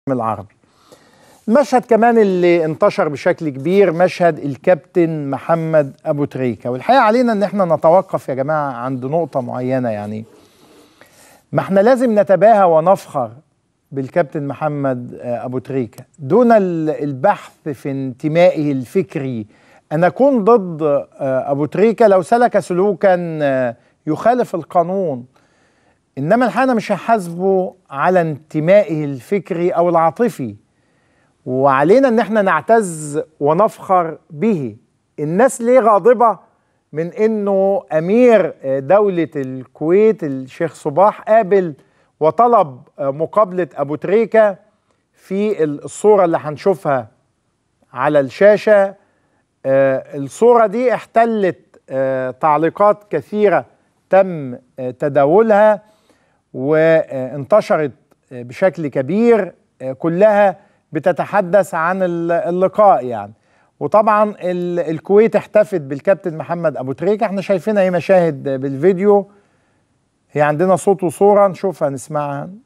العربي المشهد كمان اللي انتشر بشكل كبير مشهد الكابتن محمد ابو تريكه والحقيقه علينا ان احنا نتوقف يا جماعه عند نقطه معينه يعني ما احنا لازم نتباهى ونفخر بالكابتن محمد ابو تريكه دون البحث في انتمائه الفكري ان اكون ضد ابو تريكه لو سلك سلوكا يخالف القانون انما الحقيقه مش هحاسبه على انتمائه الفكري او العاطفي وعلينا ان احنا نعتز ونفخر به الناس ليه غاضبه من انه امير دوله الكويت الشيخ صباح قابل وطلب مقابله ابو تريكه في الصوره اللي هنشوفها على الشاشه الصوره دي احتلت تعليقات كثيره تم تداولها وانتشرت بشكل كبير كلها بتتحدث عن اللقاء يعني وطبعا الكويت احتفت بالكابتن محمد ابو تريكه احنا شايفين اهي مشاهد بالفيديو هي عندنا صوت وصوره نشوفها نسمعها